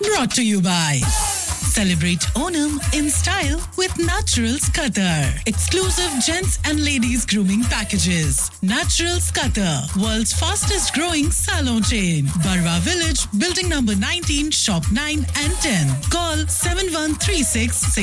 brought to you by Celebrate Onam in style with Naturals Qatar. Exclusive gents and ladies grooming packages. Naturals Qatar, world's fastest growing salon chain. Barwa Village, building number 19, shop 9 and 10. Call 7136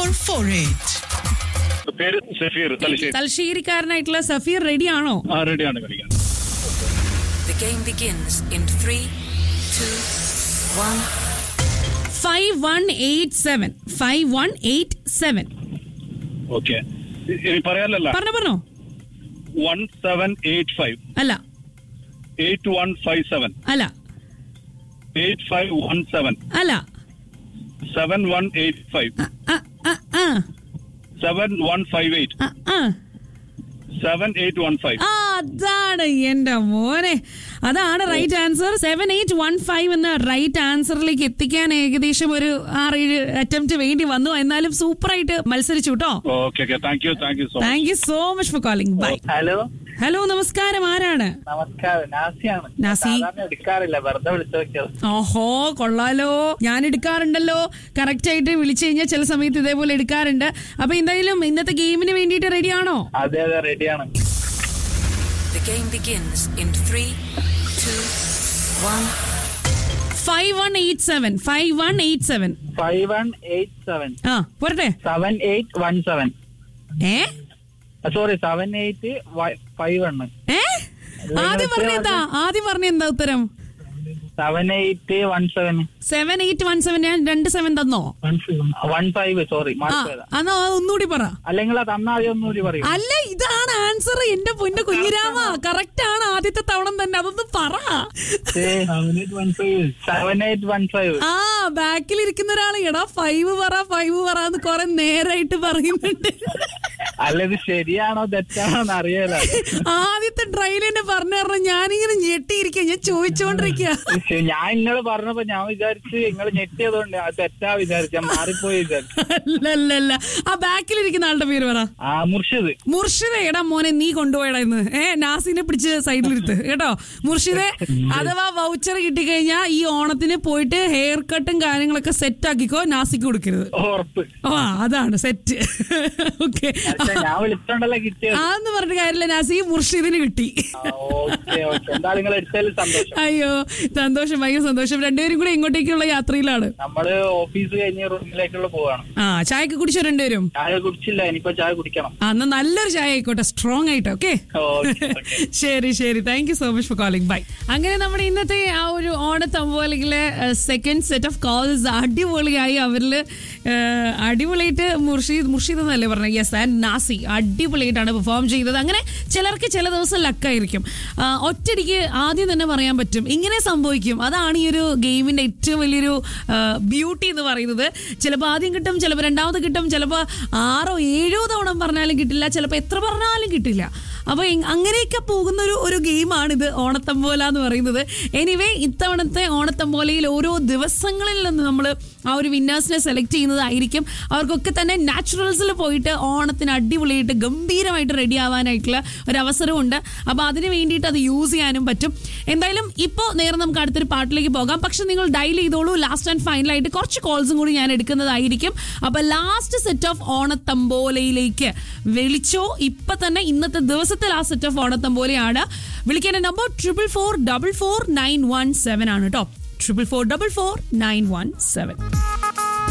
6448. പേര് സഫീർ തലശ്ശേരി തലശ്ശേരിക്കാരനായിട്ടുള്ള Safeer ready ആണോ ആ റെഡിയാണ് കളിക്കാൻ The game begins in three, two, one. Five one eight seven five one eight seven okay ഇനി പറയാലല്ല പറഞ്ഞോ പറഞ്ഞോ വൺ സെവൻ എയ്റ്റ് ഫൈവ് അല്ല എയ്റ്റ് വൺ ഫൈവ് സെവൻ അല്ല എയ്റ്റ് ഫൈവ് വൺ സെവൻ അല്ല സെവൻ വൺ എയ്റ്റ് ഫൈവ് ആ, ആ, ആ, ആ, സെവൻ വൺ ഫൈവ് എയ്റ്റ് ആ, ആ. സെവൻ എയ്റ്റ് വൺ ഫൈവ് ആ അതാണ് എന്റെ മോനെ അതാണ് right answer seven eight one five എന്ന റൈറ്റ് ആൻസറിലേക്ക് എത്തിക്കാൻ ഏകദേശം ഒരു ആറേഴ് അറ്റംപ്റ്റ് വേണ്ടി വന്നു എന്നാലും സൂപ്പറായിട്ട് മത്സരിച്ചു കേട്ടോ okay okay thank you thank you so thank you so much for calling bye hello hello നമസ്കാരം ആരാണ് നമസ്കാരം നാസിയാണ് നാസി. സാധാരണ എടുക്കാറില്ല വെറുതെ വിളിച്ചു നോക്കിയത് ഓഹോ കൊള്ളാലോ ഞാൻ എടുക്കാറുണ്ടല്ലോ കറക്റ്റ് ആയിട്ട് വിളിച്ചു കഴിഞ്ഞാൽ ചില സമയത്ത് ഇതേപോലെ എടുക്കാറുണ്ട് അപ്പൊ എന്തായാലും ഇന്നത്തെ ഗെയിമിന് വേണ്ടിയിട്ട് റെഡിയാണോ അതെ അതെ റെഡിയാണ് The game begins in three, two, one. Five one eight seven five one eight seven five one eight seven ആ പോരട്ടെ സെവൻ എയ്റ്റ് വൺ സെവൻ ഏ sorry seven eight five one ഏ ആദ്യം പറഞ്ഞെന്താ ആദ്യം പറഞ്ഞെന്താ ഉത്തരം seven eight one seven seven eight one seven ഞാൻ രണ്ട് സെവൻ തന്നോ വൺ ഫൈവ് സോറി ആ മാറിപ്പോയതാ എന്നാ അത് ഒന്നുകൂടി പറ അല്ലെങ്കിൽ അത് തന്നാദ്യം ഒന്നുകൂടി പറയും അല്ല ഇതാണ് ആൻസർ എന്റെ പൊന്നു കുഞ്ഞിരാമ കറക്റ്റ് ആണ് ആദ്യത്തെ തവണ തന്നെ അതൊന്ന് പറ സെവൻ എയ്റ്റ് വൺ ഫൈവ് ആ ബാക്കിൽ ഇരിക്കുന്ന ഒരാൾ എടാ ഫൈവ് പറ ഫൈവ് പറ എന്ന് കൊറേ നേരായിട്ട് പറയുന്നുണ്ട് അല്ല ഇത് ശരിയാണോ തെറ്റാണോ എന്ന് അറിയാലോ ആദ്യത്തെ ട്രയൽ എന്നെ പറഞ്ഞു പറഞ്ഞ ഞാനിങ്ങനെ ഞെട്ടിയിരിക്കുക ഞാൻ ചോദിച്ചോണ്ടിരിക്കുക പക്ഷെ ഞാൻ ഇന്നലെ പറഞ്ഞപ്പോ ഞാൻ വിചാരിച്ച് നിങ്ങൾ ഞെട്ടിയതുകൊണ്ട് അത് തെറ്റാ വിചാരിച്ചു ഞാൻ മാറിപ്പോയി വിചാരിച്ചു അല്ലല്ല ആ ബാക്കിൽ ഇരിക്കുന്ന ആളുടെ പേര് പറ ആ മുർഷിദ് മുർഷിദെ എടാ മോനെ നീ കൊണ്ടുപോയടാ ഇന്ന് ഏ നാസിനെ പിടിച്ച് സൈഡിലിരുത്ത് കേട്ടോ മുർഷിദെ അഥവാ വൗച്ചർ കിട്ടിക്കഴിഞ്ഞാൽ ഈ ഓണത്തിന് പോയിട്ട് ഹെയർ കട്ടും കാര്യങ്ങളൊക്കെ സെറ്റ് ആക്കിക്കോ നാസിക്ക് കൊടുക്കരുത് ഉറപ്പ് ഓ അതാണ് സെറ്റ് ഓക്കെ പക്ഷെ ഞാൻ വിളിച്ചോണ്ടല്ലേ കിട്ടിയത് അതൊന്നും പറഞ്ഞിട്ട് കാര്യമില്ല നാസി മുർഷിദിന് കിട്ടി ഓക്കെ ഓക്കെ എന്തായാലും നിങ്ങൾ എടുത്തതിൽ സന്തോഷം അയ്യോ സന്തോഷം ഭയങ്കര സന്തോഷം രണ്ടുപേരും കൂടെ ഇങ്ങോട്ടേക്കുള്ള യാത്രയിലാണ് നമ്മള് ഓഫീസ് കഴിഞ്ഞ് റൂമിലേക്കുള്ള പോവാണ് ആ ചായക്ക് കുടിച്ചോ രണ്ടുപേരും ചായ കുടിച്ചില്ല ഇനിയിപ്പോ ചായ കുടിക്കണം ആ എന്നാ നല്ലൊരു ചായ ആയിക്കോട്ടെ സ്ട്രോങ് ആയിട്ട് ഓക്കെ ഓക്കെ ഓക്കെ ശരി ശരി thank you so much for calling bye അങ്ങനെ നമ്മുടെ ഇന്നത്തെ ആ ഒരു ഓണത്തമ്പോലെങ്കിലെ സെക്കൻഡ് സെറ്റ് ഓഫ് കോൾസ് അടിപൊളിയായി അവരിൽ അടിപൊളിയായിട്ട് മുർഷീദ് മുർഷീദ് എന്നല്ലേ പറഞ്ഞത് യെസ് ആൻഡ് നാസി അടിപൊളിയായിട്ടാണ് പെർഫോം ചെയ്തത് അങ്ങനെ ചിലർക്ക് ചില ദിവസം ലക്കായിരിക്കും ആ, ഒറ്റയടിക്ക് ആദ്യം തന്നെ പറയാൻ പറ്റും ഇങ്ങനെ സംഭവിക്കും അതാണ് ഈ ഒരു ഗെയിമിന്റെ ഏറ്റവും വലിയൊരു ബ്യൂട്ടി എന്ന് പറയുന്നത് ചിലപ്പോൾ ആദ്യം കിട്ടും ചിലപ്പോൾ രണ്ടാമത് കിട്ടും ചിലപ്പോൾ ആറോ ഏഴോ തവണ പറഞ്ഞാലും കിട്ടില്ല ചിലപ്പോൾ എത്ര പറഞ്ഞാലും കിട്ടില്ല അപ്പോൾ ഇ- അങ്ങനെയൊക്കെ പോകുന്ന ഒരു ഒരു ഗെയിമാണിത് ഓണത്തമ്പോല എന്ന് പറയുന്നത് എനിവേ ഇത്തവണത്തെ ഓണത്തമ്പോലയിൽ ഓരോ ദിവസങ്ങളിൽ നിന്ന് നമ്മൾ ആ ഒരു വിന്നേഴ്സിനെ സെലക്ട് ചെയ്യുന്നതായിരിക്കും അവർക്കൊക്കെ തന്നെ നാച്ചുറൽസിൽ പോയിട്ട് ഓണത്തിന് അടിപൊളിയായിട്ട് ഗംഭീരമായിട്ട് റെഡി ആവാനായിട്ടുള്ള ഒരു അവസരമുണ്ട് അപ്പോൾ അതിന് വേണ്ടിയിട്ട് അത് യൂസ് ചെയ്യാനും പറ്റും എന്തായാലും ഇപ്പോൾ നേരെ നമുക്ക് അടുത്തൊരു പാട്ടിലേക്ക് പോകാം പക്ഷെ നിങ്ങൾ ഡയൽ ചെയ്തോളൂ ലാസ്റ്റ് ആൻഡ് ഫൈനലായിട്ട് കുറച്ച് കോൾസും കൂടി ഞാൻ എടുക്കുന്നതായിരിക്കും അപ്പോൾ ലാസ്റ്റ് സെറ്റ് ഓഫ് ഓണത്തമ്പോലയിലേക്ക് വിളിച്ചോ ഇപ്പൊ തന്നെ ഇന്നത്തെ ദിവസത്തെ ലാസ്റ്റ് സെറ്റ് ഓഫ് ഓണത്തമ്പോലയാണ് വിളിക്കേണ്ട number triple four double four nine one seven ആണ് കേട്ടോ triple four double four nine one seven